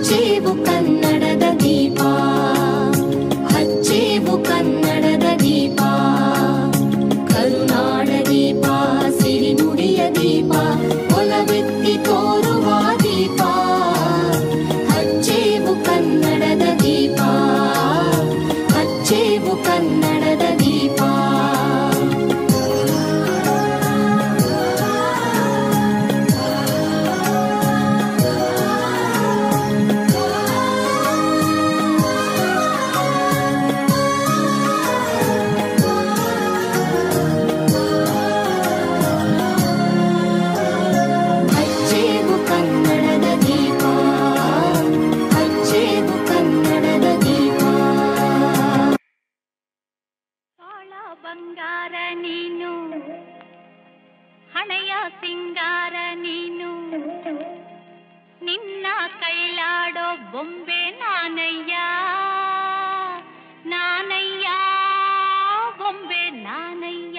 ಹಚ್ಚೇವು ಕನ್ನಡದ ದೀಪ ಹಚ್ಚೇವು ಕನ್ನಡದ ದೀಪ ಕರುನಾಡ ದೀಪ ಸಿರಿನುಡಿಯ ದೀಪ ಒಲವೆತ್ತಿ ತೋರುವ ದೀಪ ಹಚ್ಚೇವು ಕನ್ನಡದ ದೀಪ ಹಚ್ಚೇವು ಕನ್ನಡದ ದೀಪ ಹಚ್ಚೇವು ಕನ್ನಡದ ದೀಪ ಹಚ್ಚೇವು ಕನ್ನಡದ ದೀಪ ತಾಳ ಬಂಗಾರ ನೀನು ಹಣೆಯ ಸಿಂಗಾರ ನೀನು ನಿನ್ನ ಕೈಲಾಡೋ ಬೊಂಬೆ ನಾನಯ್ಯ ನಾನಯ್ಯ ಬೊಂಬೆ ನಾನಯ್ಯ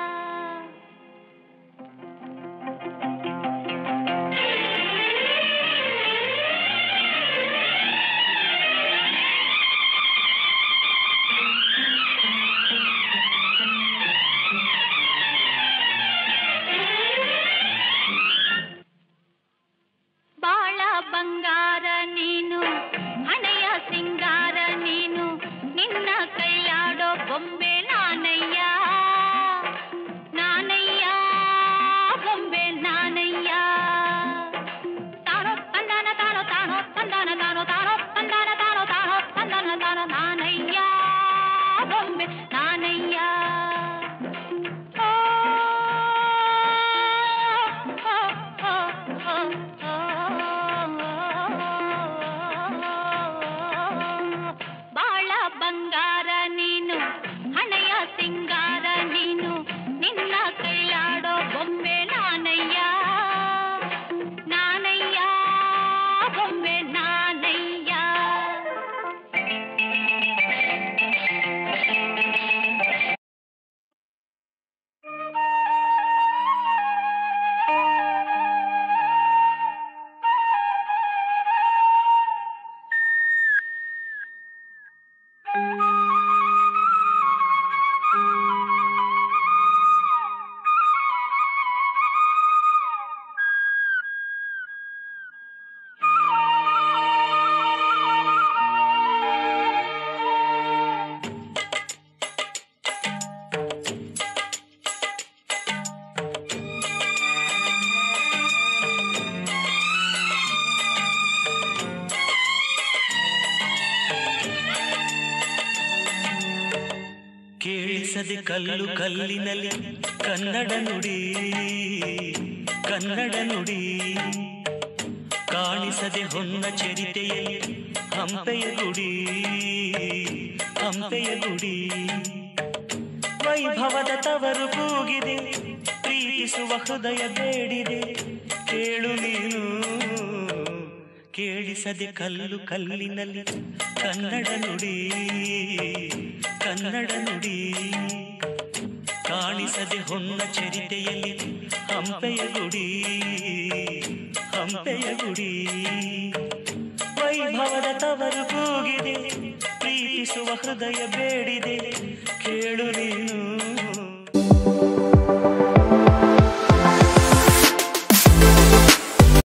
ಬಾಳ ಬಂಗಾರ ನೀನು ಹಣೆಯ ಸಿಂಗಾರ ನೀನು ನಿನ್ನ ಕೈಲಾಡೋ ಬೊಂಬೆ ನಾನಯ್ಯ ನಾನಯ್ಯ ಬೊಂಬೆ ನಾನಯ್ಯ ತಾನೋ ತಂದಾನ ತಾನೋ ತಾನೋ ತಂದಾನ ತಾನೋ ತಾನೋ ತಂದಾನ ತಾನೋ ತಾನೋ ತಂದಾನ ತಾನೋ ನಾನಯ್ಯ ಬೊಂಬೆ ನಾನಯ್ಯ ಬಾಳ ಬಂಗಾರ ನೀನು ಹಣೆಯ ಸಿಂಗಾರ ನೀನು ನಿನ್ನ ಕೈಲಾಡೋ ಬೊಂಬೆ ನಾನಯ್ಯ ನಾನಯ್ಯ ಬೊಂಬೆ ನಾನಯ್ಯ ಕೇಳಿಸದೆ ಕಲ್ಲು ಕಲ್ಲಿನಲ್ಲಿ ಕನ್ನಡ ನುಡಿ ಕನ್ನಡ ನುಡಿ ಕಾಣಿಸದೆ ಹೊನ್ನ ಚರಿತೆಯಲ್ಲಿ ಹಂಪೆಯ ಗುಡಿ ಹಂಪೆಯ ಗುಡಿ ವೈಭವದ ತವರು ಕೂಗಿದೆ ಪ್ರೀತಿಸುವ ಹೃದಯ ಬೇಡಿದೆ ಕೇಳು ನೀನು ಕೇಳಿಸದೆ ಕಲ್ಲು ಕಲ್ಲಿನಲ್ಲಿ ಕನ್ನಡ ನುಡಿ ಕನ್ನಡ ನುಡಿ ಕಾಣಿಸದೆ ಹೊನ್ನ ಚರಿತೆಯಲ್ಲಿ ಹಂಪೆಯ ಗುಡಿ ಹಂಪೆಯ ಗುಡಿ ವೈಭವದ ತವರು ಕೂಗಿದೆ ಪ್ರೀತಿಸುವ ಹೃದಯ ಬೇಡಿದೆ ಕೇಳು ನೀನು